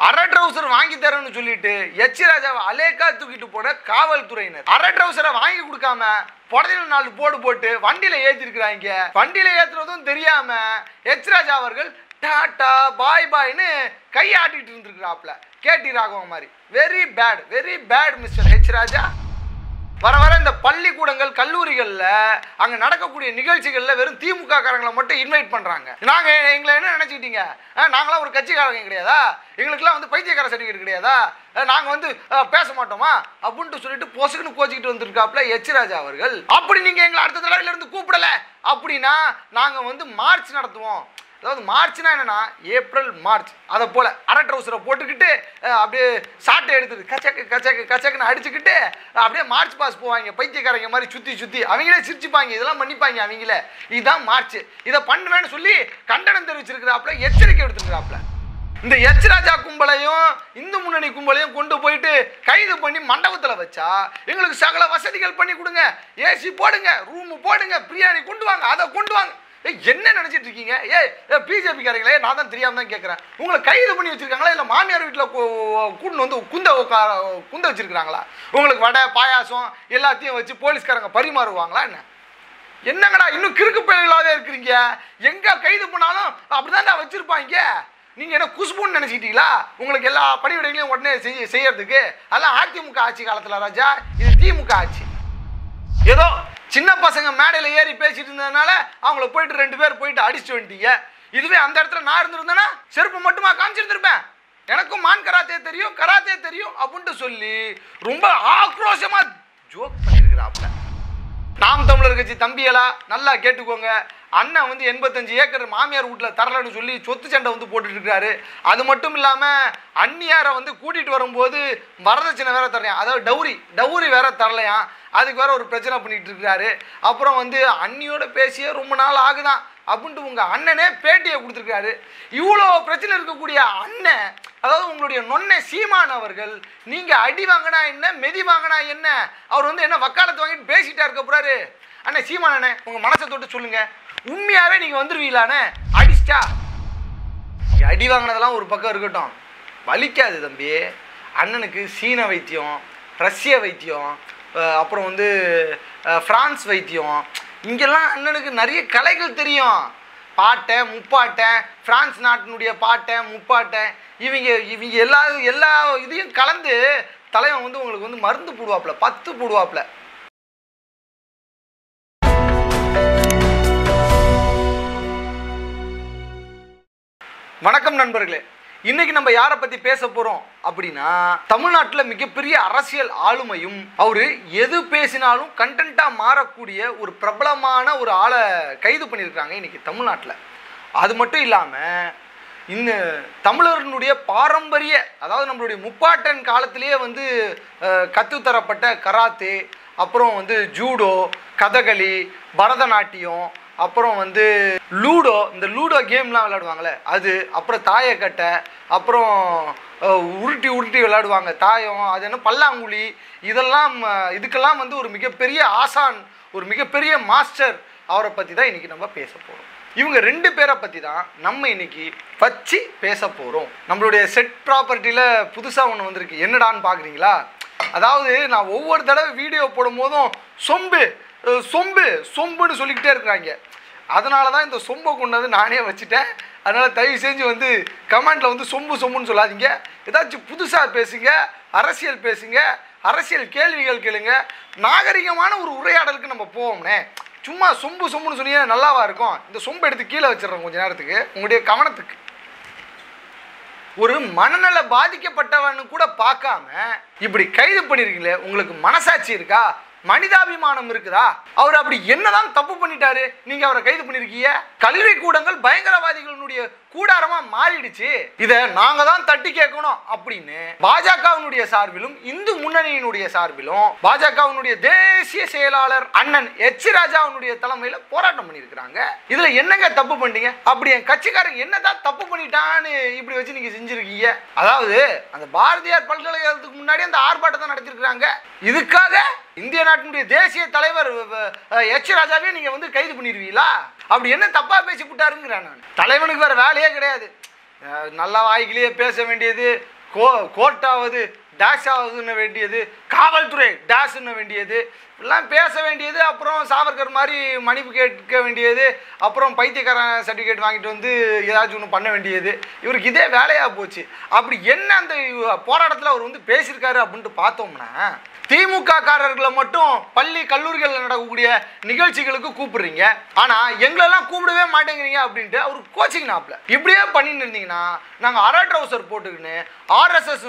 அரை ட்ரௌசர் வாங்கி தரேன்னு சொல்லிட்டு எச் ராஜாவை அலேக்கா தூக்கிட்டு போன காவல்துறையினர் அரை ட்ரௌசரை வாங்கி கொடுக்காம புடவையில நாலு போடு போட்டு வண்டியில ஏத்திருக்கிறாங்க வண்டியில ஏத்துறதும் தெரியாம எச் ராஜா அவர்கள் டாட்டா பாய் பாய்னு கையாட்டிட்டு இருந்திருக்கிறாப்ல கேடி ராகவன் மாதிரி very bad very bad mister H Raja வர வர இந்த பள்ளிக்கூடங்கள் கல்லூரிகளில் அங்கே நடக்கக்கூடிய நிகழ்ச்சிகளில் வெறும் திமுக காரங்களை மட்டும் இன்வைட் பண்ணுறாங்க நாங்கள் எங்களை என்ன நினச்சிக்கிட்டீங்க நாங்களாம் ஒரு கட்சிக்காரங்க கிடையாதா எங்களுக்கெல்லாம் வந்து பைத்தியக்கார சர்டிஃபிகேட் கிடையாதா நாங்கள் வந்து அஹ், பேச மாட்டோமா அப்படின்ட்டு சொல்லிட்டு பொசுக்குன்னு கோச்சிக்கிட்டு வந்திருக்காப்புல எச் ராஜா அவர்கள் அப்படி நீங்கள் எங்களை அடுத்த தலைவரில இருந்து கூப்பிடல அப்படின்னா நாங்கள் வந்து மார்ச் நடத்துவோம் அதாவது மார்ச்னா என்னன்னா ஏப்ரல் மார்ச் அதை போல அரை ட்ரௌசரை போட்டுக்கிட்டு அஹ், அப்படியே சாட்டை எடுத்துட்டு கச்சக்கு கச்சக்கு கச்சக்குன்னு அடிச்சுக்கிட்டு அப்படியே மார்ச் பாஸ் போவாங்க பைத்தியக்காரங்க மாதிரி சுற்றி சுற்றி அவங்களே சிரிச்சுப்பாங்க இதெல்லாம் பண்ணிப்பாங்க அவங்களே இதுதான் மார்ச் இதை பண்ணுவேன்னு சொல்லி கண்டனம் தெரிவிச்சிருக்கிறாப்புல எச்சரிக்கை எடுத்துருக்கிறாப்புல இந்த எச் ராஜா கும்பலையும் இந்து முன்னணி கும்பலையும் கொண்டு போயிட்டு கைது பண்ணி மண்டபத்தில் வச்சா எங்களுக்கு சகல வசதிகள் பண்ணி கொடுங்க ஏசி போடுங்க ரூம் போடுங்க பிரியாணி கொண்டு வாங்க அதை கொண்டு வாங்க ஏய், என்ன நினைச்சிட்டு இருக்கீங்க ஏ பிஜேபி காரங்களே நான் தான் தெரியாம தான் கேட்குறேன் உங்களை கைது பண்ணி வச்சிருக்காங்களா இல்லை மாமியார் வீட்டில் கூட்டின்னு வந்து குந்த உட்கார குந்த வச்சிருக்காங்களா உங்களுக்கு வடை பாயாசம் எல்லாத்தையும் வச்சு போலீஸ்காரங்க பரிமாறுவாங்களா என்ன என்னங்கடா இன்னும் கிறுக்கு பயலாவே இருக்கிறீங்க எங்க கைது பண்ணாலும் அப்படிதான்டா வச்சிருப்பாங்க நீங்க என்ன குஷ்புன்னு நினைச்சிட்டீங்களா உங்களுக்கு எல்லா பணிவிடைகளையும் உடனே செய்ய செய்யறதுக்கு அதெல்லாம் அதிமுக ஆட்சி காலத்துல ராஜா இது திமுக ஆட்சி ஏதோ சின்ன பசங்க மேடையில ஏறி பேசிட்டு இருந்ததுனால அவங்கள போயிட்டு ரெண்டு பேர் போயிட்டு அடிச்சுட்டு வந்துட்டீங்க இதுவே அந்த இடத்துல நான் இருந்திருந்தேன்னா செருப்பு மட்டுமா காமிச்சிருந்திருப்பேன் எனக்கும் மான் கராத்தே தெரியும் கராத்தே தெரியும் அப்படின்ட்டு சொல்லி ரொம்ப ஆக்ரோஷமா ஜோக் பண்ணியிருக்கிறாப்ல நாம் தமிழர் கட்சி தம்பியலா நல்லா கேட்டுக்கோங்க அண்ணன் வந்து எண்பத்தஞ்சு ஏக்கர் மாமியார் வீட்டில் தரலன்னு சொல்லி சொத்து சண்டை வந்து போட்டுட்டு இருக்காரு அது மட்டும் இல்லாமல் அந்நியாரை வந்து கூட்டிகிட்டு வரும்போது வரதட்சணை வேற தரலையாம் அதாவது டௌரி டௌரி வேற தரலையாம் அதுக்கு வேற ஒரு பிரச்சனை பண்ணிட்டு இருக்காரு அப்புறம் வந்து அண்ணியோட பேசியே ரொம்ப நாள் ஆகுதான் அப்படின்ட்டு உங்கள் அண்ணனே பேட்டியை கொடுத்துருக்காரு இவ்வளோ பிரச்சனை இருக்கக்கூடிய அண்ணன் அதாவது உங்களுடைய நொன்னை சீமான் அவர்கள் நீங்கள் அடி வாங்கினா என்ன மெதி வாங்கினா என்ன அவர் வந்து என்ன வக்காலத்து வாங்கிட்டு பேசிட்டா இருக்க போறாரு அண்ணே சீமான் அண்ணே உங்கள் மனசை தொட்டு சொல்லுங்க உண்மையாகவே நீங்கள் வந்துருவீங்களாண்ணே அடிச்சிட்டா நீங்க அடி வாங்கினதெல்லாம் ஒரு பக்கம் இருக்கட்டும் வலிக்காது தம்பி அண்ணனுக்கு சீன வைத்தியம் ரஷ்ய வைத்தியம் அஹ் அப்புறம் வந்து அஹ் பிரான்ஸ் வைத்தியம் இங்கெல்லாம் அண்ணனுக்கு நிறைய கலைகள் தெரியும் பாட்டை முப்பாட்டை பிரான்ஸ் நாட்டினுடைய பாட்டை முப்பாட்டை இவங்க இவங்க எல்லா எல்லா இதையும் கலந்து தலைவன் வந்து உங்களுக்கு வந்து மருந்து போடுவாப்புல பத்து போடுவாப்புல வணக்கம் நண்பர்களே இன்னைக்கு நம்ம யாரை பத்தி பேச போறோம் அப்படின்னா தமிழ்நாட்டில் மிகப்பெரிய அரசியல் ஆளுமையும் அவரு எது பேசினாலும் கண்டென்ட்டா மாறக்கூடிய ஒரு பிரபலமான ஒரு ஆளை கைது பண்ணியிருக்காங்க இன்னைக்கு தமிழ்நாட்டில் அது மட்டும் இல்லாம இந்த தமிழர்களுடைய பாரம்பரிய அதாவது நம்மளுடைய முப்பாட்டன் காலத்திலேயே வந்து அஹ், கற்றுத்தரப்பட்ட கராத்தே அப்புறம் வந்து ஜூடோ கதகளி பரதநாட்டியம் அப்புறம் வந்து லூடோ இந்த லூடோ கேம்லாம் விளையாடுவாங்களே அது அப்புறம் தாயக்கட்டை அப்புறம் அஹ், உருட்டி உருட்டி விளையாடுவாங்க தாயம் அது என்ன பல்லாங்குழி இதெல்லாம் அஹ், இதுக்கெல்லாம் வந்து ஒரு மிகப்பெரிய ஆசான் ஒரு மிகப்பெரிய மாஸ்டர் அவரை பற்றி தான் இன்னைக்கு நம்ம பேச போகிறோம் இவங்க ரெண்டு பேரை பற்றி தான் நம்ம இன்னைக்கு வச்சு பேச போகிறோம் நம்மளுடைய செட் ப்ராப்பர்ட்டியில் புதுசாக ஒன்று வந்திருக்கு என்னடான்னு பார்க்குறீங்களா அதாவது நான் ஒவ்வொரு தடவை வீடியோ போடும் போதும் சொம்பு அஹ், சொம்பு சொம்புன்னு சொல்லிக்கிட்டே இருக்கிறாங்க அதனால தான் இந்த சொம்பை கொண்டு வந்து நானே வச்சுட்டேன் அதனால் தயவு செஞ்சு வந்து கமெண்ட்டில் வந்து சொம்பு சொம்புன்னு சொல்லாதீங்க ஏதாச்சும் புதுசாக பேசுங்க அரசியல் பேசுங்க அரசியல் கேள்விகள் கேளுங்க நாகரிகமான ஒரு உரையாடலுக்கு நம்ம போவோம்னே சும்மா சொம்பு சொம்புன்னு சொன்னீங்கன்னா நல்லாவா இருக்கும் இந்த சொம்பு எடுத்து கீழே வச்சிடுறேன் கொஞ்ச நேரத்துக்கு உங்களுடைய கவனத்துக்கு ஒரு மனநல பாதிக்கப்பட்டவன்னு கூட பார்க்காம இப்படி கைது பண்ணிருக்கீங்களே உங்களுக்கு மனசாட்சி இருக்கா மனிதாபிமானம் இருக்குதா அவர் அப்படி என்னதான் தப்பு பண்ணிட்டாரு நீங்க அவரை கைது பண்ணிருக்கீங்க கல்வி கூடங்கள் பயங்கரவாதிகளுடைய கூடாரமா மாறிடுச்சு இத நாங்க தான் தட்டி கேட்கணும் அப்படின்னு பாஜகவினுடைய சார்பிலும் இந்து முன்னணியினுடைய சார்பிலும் பாஜகவினுடைய தேசிய செயலாளர் அண்ணன் எச் ராஜாவினுடைய தலைமையில போராட்டம் பண்ணியிருக்கிறாங்க இதுல என்னங்க தப்பு பண்ணீங்க அப்படி என் கட்சிக்காரங்க என்னதான் தப்பு பண்ணிட்டான்னு இப்படி வச்சு நீங்க செஞ்சிருக்கீங்க அதாவது அந்த பாரதியார் பல்கலைக்கழகத்துக்கு முன்னாடி அந்த ஆர்ப்பாட்டத்தை நடத்திருக்கிறாங்க இதுக்காக இந்திய நாட்டினுடைய தேசிய தலைவர் அஹ், எச் ராஜாவே நீங்க வந்து கைது பண்ணிடுவீங்களா அப்படி என்ன தப்பா பேசி விட்டாருங்கிறேன் நான் தலைவனுக்கு வேற வேலையே கிடையாது அஹ் நல்ல வாய்க்கிலேயே பேச வேண்டியது கோ கோர்ட்டாவது டேஷ் ஆகுதுன்னு வேண்டியது காவல்துறை டேஷ்ன்னு வேண்டியது இப்படிலாம் பேச வேண்டியது அப்புறம் சாவர்கர் மாதிரி மன்னிப்பு கேட்க வேண்டியது அப்புறம் பைத்தியக்காரன் சர்டிஃபிகேட் வாங்கிட்டு வந்து ஏதாச்சும் ஒன்று பண்ண வேண்டியது இவருக்கு இதே வேலையாக போச்சு அப்படி என்ன அந்த போராட்டத்தில் அவர் வந்து பேசியிருக்காரு அப்படின்ட்டு பார்த்தோம்னா திமுக காரர்களை மட்டும் பள்ளி கல்லூரிகளில் நடக்கக்கூடிய நிகழ்ச்சிகளுக்கு கூப்பிடுறீங்க ஆனா எங்களெல்லாம் கூப்பிடவே மாட்டேங்கிறீங்க அப்படின்ட்டு அவர் கோச்சிங் நாப்ல இப்படியே பண்ணிட்டு இருந்தீங்கன்னா நாங்க அரை ட்ரௌசர் போட்டுக்கின்னு ஆர்எஸ்எஸ்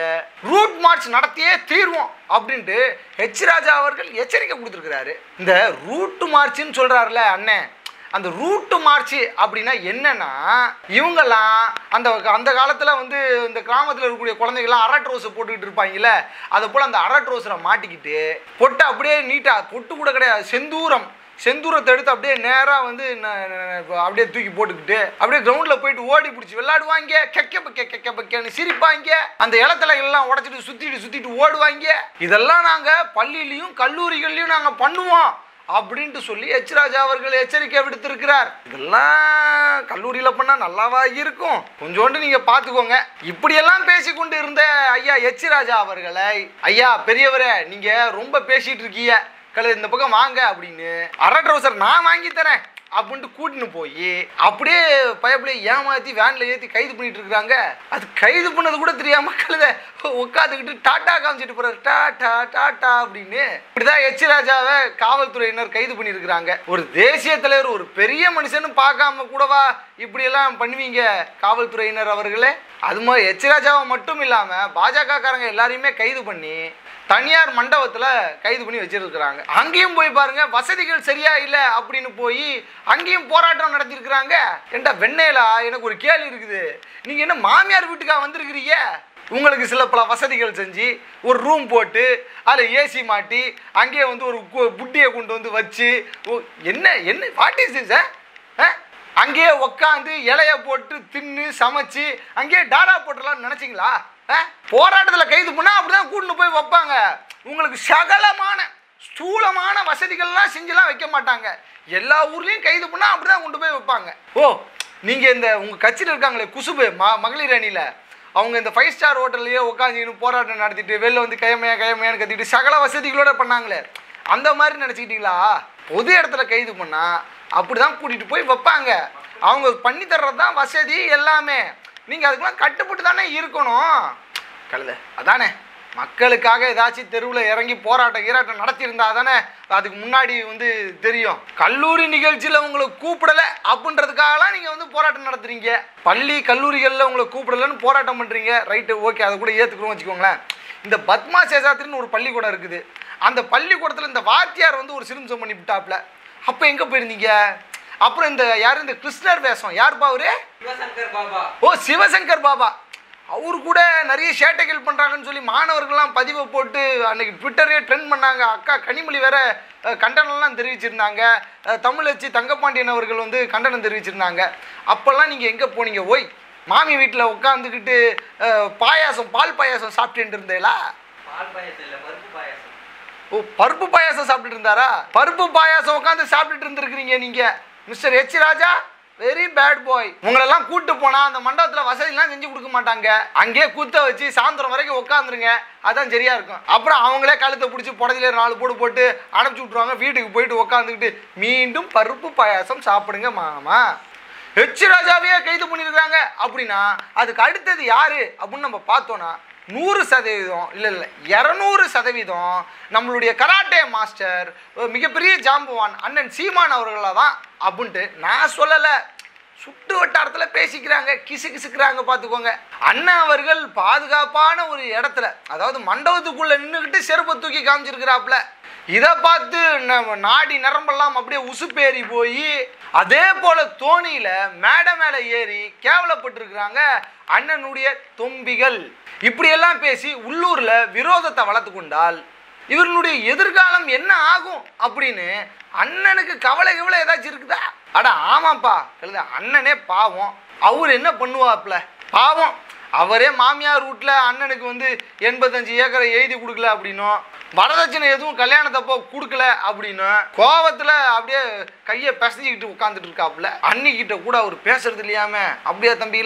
ரூட் மார்ச் நடத்தியே தீர்வோம் அப்படின்ட்டு ஹெச் ராஜா அவர்கள் எச்சரிக்கை கொடுத்துருக்கிறாரு இந்த ரூட் மார்ச்னு சொல்றாருல அண்ணன் அந்த ரூட்டு மார்ச் அப்படின்னா என்னன்னா இவங்கெல்லாம் அந்த அந்த காலத்தில் வந்து இந்த கிராமத்தில் இருக்கக்கூடிய குழந்தைகள்லாம் அரை ட்ரோஸை போட்டுக்கிட்டு இருப்பாங்கல்ல அதை போல் அந்த அரை ட்ரோஸரை மாட்டிக்கிட்டு பொட்டை அப்படியே நீட்டாக பொட்டு கூட கிடையாது செந்தூரம் செந்தூரத்தை எடுத்து அப்படியே நேராக வந்து ந- ந- ந- அப்படியே தூக்கி போட்டுக்கிட்டு அப்படியே கிரவுண்டில் போயிட்டு ஓடி பிடிச்சி விளையாடுவாங்க கெக்க பக்க கெக்க பக்கன்னு சிரிப்பாங்க அந்த இடத்துல எல்லாம் உடச்சிட்டு சுற்றிட்டு சுற்றிட்டு ஓடுவாங்க இதெல்லாம் நாங்கள் பள்ளியிலையும் கல்லூரிகள்லையும் நாங்கள் பண்ணுவோம் அப்படின்ட்டு சொல்லி எச் ராஜா அவர்கள் எச்சரிக்கை விடுத்திருக்கிறார் இதெல்லாம் கல்லூரியில் பண்ணால் நல்லாவா இருக்கும் கொஞ்சோண்டு நீங்கள் பார்த்துக்கோங்க இப்படியெல்லாம் பேசிக்கொண்டு இருந்த ஐயா எச் ராஜா அவர்களை ஐயா பெரியவரே நீங்கள் ரொம்ப பேசிட்டு இருக்கீங்க கலை இந்த பக்கம் வாங்க அப்படின்னு அரை ட்ரௌசர் நான் வாங்கி தரேன் அப்படின்ட்டு கூட்டின்னு போய் அப்படியே பயப்பிள்ளை ஏமாத்தி வேனில் ஏற்றி கைது பண்ணிட்டு இருக்கிறாங்க அது கைது பண்ணது கூட தெரியாம கழுத உட்காந்துக்கிட்டு டாட்டா காமிச்சிட்டு போறாரு டாட்டா டாட்டா அப்படின்னு இப்படிதான் எச் ராஜாவை காவல்துறையினர் கைது பண்ணியிருக்கிறாங்க ஒரு தேசிய தலைவர் ஒரு பெரிய மனுஷன்னு பார்க்காம கூடவா இப்படியெல்லாம் பண்ணுவீங்க காவல்துறையினர் அவர்களே அது மாதிரி எச் ராஜாவை மட்டும் இல்லாமல் பாஜக காரங்க எல்லாரையுமே கைது பண்ணி தனியார் மண்டபத்தில் கைது பண்ணி வச்சிருக்கிறாங்க அங்கேயும் போய் பாருங்க வசதிகள் சரியா இல்லை அப்படின்னு போய் அங்கேயும் போராட்டம் நடத்தியிருக்கிறாங்க ஏண்டா வெண்ணெயிலா எனக்கு ஒரு கேள்வி இருக்குது நீங்கள் என்ன மாமியார் வீட்டுக்கா வந்திருக்கிறீங்க உங்களுக்கு சில பல வசதிகள் செஞ்சு ஒரு ரூம் போட்டு அதில் ஏசி மாட்டி அங்கேயே வந்து ஒரு கு- புட்டியை கொண்டு வந்து வச்சு ஓ, என்ன என்ன வாட் இஸ் திஸ் அங்கேயே உக்காந்து இலைய போட்டு தின்னு சமைச்சு அங்கேயே டாடா போட்டுடலாம்னு நினைச்சீங்களா போராட்டத்தில் கைது பண்ணால் அப்படிதான் கூட்டின்னு போய் வைப்பாங்க உங்களுக்கு சகலமான ஸ்தூலமான வசதிகள்லாம் செஞ்சுலாம் வைக்க மாட்டாங்க எல்லா ஊர்லேயும் கைது பண்ணால் அப்படிதான் கொண்டு போய் வைப்பாங்க ஓ நீங்கள் இந்த உங்கள் கட்சியில் இருக்காங்களே குசுபு ம மகளிர் அணியில் அவங்க இந்த ஃபைவ் ஸ்டார் ஹோட்டல்லையே உட்காந்துன்னு போராட்டம் நடத்திட்டு வெளில வந்து கையமையா கையமையான்னு கத்திட்டு சகல வசதிகளோட பண்ணாங்களே அந்த மாதிரி நினச்சிக்கிட்டீங்களா பொது இடத்துல கைது பண்ணா அப்படிதான் கூட்டிட்டு போய் வைப்பாங்க அவங்க பண்ணி தர்றது தான் வசதி எல்லாமே நீங்கள் அதுக்கெல்லாம் கட்டுப்பட்டு தானே இருக்கணும் கழுத அதானே மக்களுக்காக ஏதாச்சும் தெருவில் இறங்கி போராட்டம் கீராட்டம் நடத்தியிருந்தா தானே அதுக்கு முன்னாடி வந்து தெரியும் கல்லூரி நிகழ்ச்சியில் உங்களை கூப்பிடலை அப்படின்றதுக்காகலாம் நீங்கள் வந்து போராட்டம் நடத்துறீங்க பள்ளி கல்லூரிகளில் உங்களை கூப்பிடலன்னு போராட்டம் பண்ணுறீங்க ரைட்டு ஓகே அதை கூட ஏற்றுக்கிறோம் வச்சுக்கோங்களேன் இந்த பத்மா சேசாத்திரின்னு ஒரு பள்ளிக்கூடம் இருக்குது அந்த பள்ளிக்கூடத்தில் இந்த வாத்தியார் வந்து ஒரு சிறுமிசம் பண்ணி விட்டாப்ல அப்போ எங்கே போயிருந்தீங்க அப்புறம் இந்த யார் இந்த கிருஷ்ணர் வேஷம் யாருப்பா அவரு சிவசங்கர் பாபா ஓ சிவசங்கர் பாபா அவர் கூட நிறைய சேட்டைகள் பண்ணுறாங்கன்னு சொல்லி மாணவர்கள்லாம் பதிவை போட்டு அன்னைக்கு ட்விட்டரே ட்ரெண்ட் பண்ணாங்க அக்கா கனிமொழி வேற அஹ், கண்டனம்லாம் தெரிவிச்சிருந்தாங்க அஹ், தமிழச்சி தங்கப்பாண்டியன் அவர்கள் வந்து கண்டனம் தெரிவிச்சிருந்தாங்க அப்போல்லாம் நீங்கள் எங்கே போனீங்க ஓய் மாமி வீட்டில் உட்காந்துக்கிட்டு பாயாசம் பால் பாயாசம் சாப்பிட்டுட்டு இருந்தேலா பால் பாயசம் இல்ல பருப்பு பாயசம் ஓ பருப்பு பாயாசம் சாப்பிட்டுட்டு இருந்தாரா பருப்பு பாயாசம் உட்காந்து சாப்பிட்டுட்டு இருந்திருக்கிறீங்க நீங்க mister H Raja very bad bye உங்களெல்லாம் கூட்டு போனா அந்த மண்டபத்துல வசதிலாம் செஞ்சு கொடுக்க மாட்டாங்க அங்கேயே குத்த வச்சு சாயந்தரம் வரைக்கும் உட்காந்துருங்க அதான் சரியா இருக்கும் அப்புறம் அவங்களே கழுத்தை பிடிச்சி புடதில நாலு போடு போட்டு அனுப்பிச்சி விட்ருவாங்க வீட்டுக்கு போயிட்டு உட்காந்துக்கிட்டு மீண்டும் பருப்பு பாயாசம் சாப்பிடுங்க மாமா எச் ராஜாவையே கைது பண்ணியிருக்காங்க அப்படின்னா அதுக்கு அடுத்தது யாரு அப்படின்னு நம்ம பார்த்தோன்னா நூறு சதவீதம் இல்லை இல்லை இரநூறு சதவீதம் நம்மளுடைய கராட்டே மாஸ்டர் ஒரு மிகப்பெரிய ஜாம்பவான் அண்ணன் சீமான் அவர்களாக தான் அப்படின்ட்டு நான் சொல்லலை சுட்டு வட்டாரத்தில் பேசிக்கிறாங்க கிசு கிசுக்கிறாங்க பார்த்துக்கோங்க அண்ணா அவர்கள் பாதுகாப்பான ஒரு இடத்துல அதாவது மண்டபத்துக்குள்ளே நின்றுக்கிட்டு செருப்பை தூக்கி காமிச்சிருக்கிறாப்புல இதை பார்த்து நம்ம நாடி நரம்பெல்லாம் அப்படியே உசுப்பேறி போய் அதே போல தோணியில மேடை மேலே ஏறி கேவலப்பட்டிருக்கிறாங்க அண்ணனுடைய தொம்பிகள் இப்படியெல்லாம் பேசி உள்ளூர்ல விரோதத்தை வளர்த்து கொண்டால் இவர்களுடைய எதிர்காலம் என்ன ஆகும் அப்படின்னு அண்ணனுக்கு கவலை கவலை ஏதாச்சும் இருக்குதா அட ஆமாப்பா கழுத அண்ணனே பாவம் அவர் என்ன பண்ணுவாப்ல பாவம் அவரே மாமியார் வீட்டில் அண்ணனுக்கு வந்து எண்பத்தஞ்சு ஏக்கரை எழுதி கொடுக்கல அப்படின்னும் வரதட்சணை எதுவும் கல்யாணத்தப்போ கொடுக்கல அப்படின்னு கோவத்தில் அப்படியே கையை பிசைஞ்சிக்கிட்டு உட்காந்துட்டு இருக்காப்புல அன்னிக்கிட்ட கூட அவர் பேசுறது இல்லையாம அப்படியே தம்பிகளா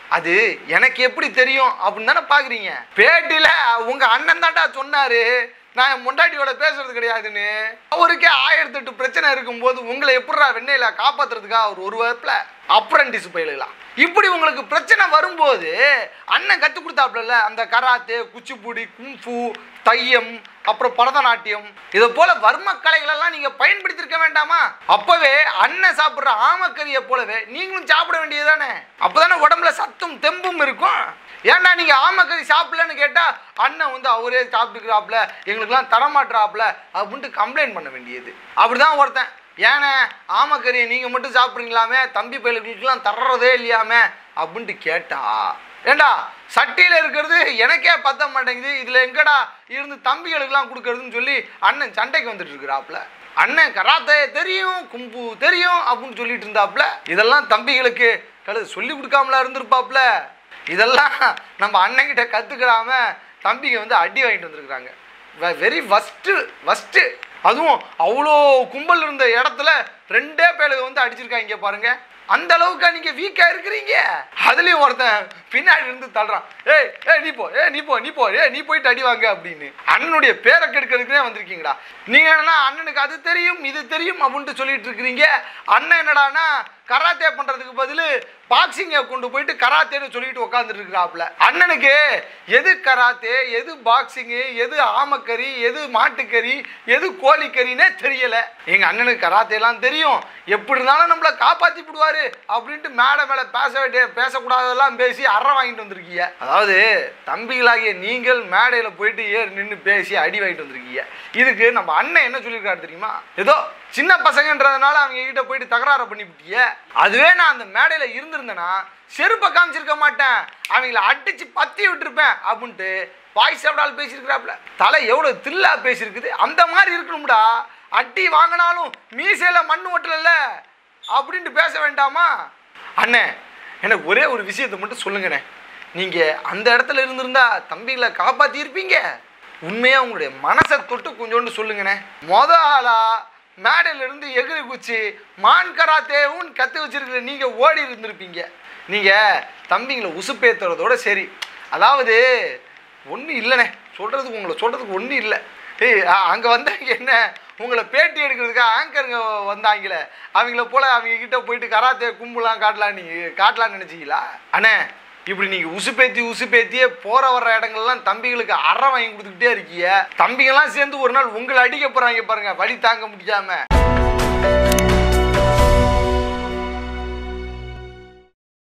அது எனக்கு எப்படி தெரியும் அப்படின்னு தானே பாக்குறீங்க பேட்டியில உங்க அண்ணன் தான்டா சொன்னாரு நான் என் முண்டாட்டியோட பேசுறது கிடையாதுன்னு அவருக்கே ஆயிரத்தி எட்டு பிரச்சனை இருக்கும்போது உங்களை எப்படிடா வெண்ணையில காப்பாத்துறதுக்கா அவர் ஒரு வாரத்தில் அப்ரண்டிஸ் பயிலுக்கலாம் இப்படி உங்களுக்கு பிரச்சனை வரும்போது அண்ணன் கற்றுக் கொடுத்தாப்புல அந்த கராத்தே குச்சிப்புடி கும்ஃபு தையம் அப்புறம் பரதநாட்டியம் இதை போல வர்ம கலைகளெல்லாம் நீங்க பயன்படுத்தியிருக்க வேண்டாமா அப்பவே அண்ணன் சாப்பிட்ற ஆமக்கறியை போலவே நீங்களும் சாப்பிட வேண்டியதுதானே அப்பதானே உடம்புல சத்தும் தெம்பும் இருக்கும் ஏன்டா நீங்க ஆமக்கறி சாப்பிடலன்னு கேட்டா அண்ணன் வந்து அவரே சாப்பிட்டுக்கிறாப்புல எங்களுக்கெல்லாம் தரமாட்டுறாப்புல அப்படின்ட்டு கம்ப்ளைண்ட் பண்ண வேண்டியது அப்படிதான் ஒருத்தன் ஏண்ணே ஆமக்கறியை நீங்கள் மட்டும் சாப்பிட்றீங்களாமே தம்பி பயிலுக்கெல்லாம் தர்றதே இல்லையாமே அப்படின்ட்டு கேட்டா ஏண்டா சட்டியில் இருக்கிறது எனக்கே பத்த மாட்டேங்குது இதில் எங்கடா இருந்து தம்பிகளுக்கெல்லாம் கொடுக்கறதுன்னு சொல்லி அண்ணன் சண்டைக்கு வந்துட்டு இருக்கிறாப்புல அண்ணன் கராத்தே தெரியும் கும்பு தெரியும் அப்படின்னு சொல்லிட்டு இருந்தாப்புல இதெல்லாம் தம்பிகளுக்கு கழுது சொல்லி கொடுக்காமலா இருந்திருப்பாப்புல இதெல்லாம் நம்ம அண்ணன்கிட்ட கற்றுக்கிடாம தம்பிங்க வந்து அடி வாங்கிட்டு வந்திருக்கிறாங்க வெரி ஃபஸ்ட்டு ஃபஸ்ட்டு அதுவும் அவ்வளோ கும்பல் இருந்த இடத்துல ரெண்டே பேலுக வந்து அடிச்சிருக்காங்க பாருங்க அந்த அளவுக்கு நீங்க வீக்கா இருக்கிறீங்க அதுலயும் ஒருத்தன் பின்னாடி இருந்து தள்ளுறான் ஏய் ஏய் நீ போ ஏய் நீ போ நீ போ ஏய் நீ போயிட்டு அடி வாங்க அப்படின்னு அண்ணனுடைய பேரை கெடுக்கிறதுக்குனே வந்திருக்கீங்கடா நீங்க என்னன்னா அண்ணனுக்கு அது தெரியும் இது தெரியும் அப்படின்ட்டு சொல்லிட்டு இருக்கிறீங்க அண்ணன் என்னடான்னா கராத்தே பண்றதுக்கு பதில் பாக்ஸிங்கை கொண்டு போயிட்டு கராத்தேன்னு சொல்லிட்டு உட்காந்துட்டு இருக்கிறாப்புல அண்ணனுக்கு எது கராத்தே எது பாக்ஸிங்கு எது ஆமக்கறி எது மாட்டுக்கறி எது கோழிக்கறின்னே தெரியல எங்க அண்ணனுக்கு கராத்தேலாம் தெரியும் எப்படி இருந்தாலும் நம்மள காப்பாத்தி விடுவாரு அப்படின்ட்டு மேடை மேல பேச வேண்டிய பேசக்கூடாததெல்லாம் பேசி அற வாங்கிட்டு வந்திருக்கீங்க அதாவது தம்பிகளாகிய நீங்கள் மேடையில போயிட்டு ஏறி நின்று பேசி அடி வாங்கிட்டு வந்திருக்கீங்க இதுக்கு நம்ம அண்ணன் என்ன சொல்லியிருக்காரு தெரியுமா ஏதோ சின்ன பசங்கன்றதுனால அவங்க கிட்ட போயிட்டு தகராறு பண்ணிவிட்டிய அதுவே நான் அந்த மேடையில இருந்திருந்தேன்னா செருப்பை காமிச்சிருக்க மாட்டேன் அவங்கள அடிச்சு பத்தி விட்டுருப்பேன் அப்படின்ட்டு வாய்ஸ் எவ்வளோ பேசியிருக்கிறாப்புல தலை எவ்வளோ தில்லா பேசியிருக்குது அந்த மாதிரி இருக்கணும்டா அடி வாங்கினாலும் மீசையில மண் ஓட்டல அப்படின்ட்டு பேச வேண்டாமா அண்ணே எனக்கு ஒரே ஒரு விஷயத்தை மட்டும் சொல்லுங்கண்ணே நீங்கள் அந்த இடத்துல இருந்திருந்தா தம்பிகளை காப்பாற்றியிருப்பீங்க உண்மையாக உங்களுடைய மனசை தொட்டு கொஞ்சோண்டு சொல்லுங்கண்ணே மொத ஆளா மேடையில இருந்து எகிரி குச்சி மான் கராத்தேவும் கற்று வச்சிருக்கிற நீங்கள் ஓடி இருந்திருப்பீங்க நீங்கள் தம்பிங்களை உசுப்பேத்துறதோட சரி அதாவது ஒன்றும் இல்லைண்ணே சொல்கிறதுக்கு உங்களை சொல்கிறதுக்கு ஒன்றும் இல்லை ஏய் அங்கே வந்தாங்க என்ன உங்களை பேட்டி எடுக்கிறதுக்காக ஆங்கருங்க வந்தாங்களே அவங்கள போல அவங்க கிட்ட போயிட்டு கராத்தே கும்பலாம் காட்டலாம் நீ காட்டலாம்னு நினச்சிங்களா அண்ணே இப்படி நீங்கள் உசுப்பேத்தி உசுப்பேத்தியே போகிற வர்ற இடங்கள்லாம் தம்பிகளுக்கு அற வாங்கி கொடுத்துக்கிட்டே இருக்கீங்க தம்பிங்கெல்லாம் சேர்ந்து ஒரு நாள் உங்களை அடிக்க போகிறாங்க பாருங்க வழி தாங்க முடியாம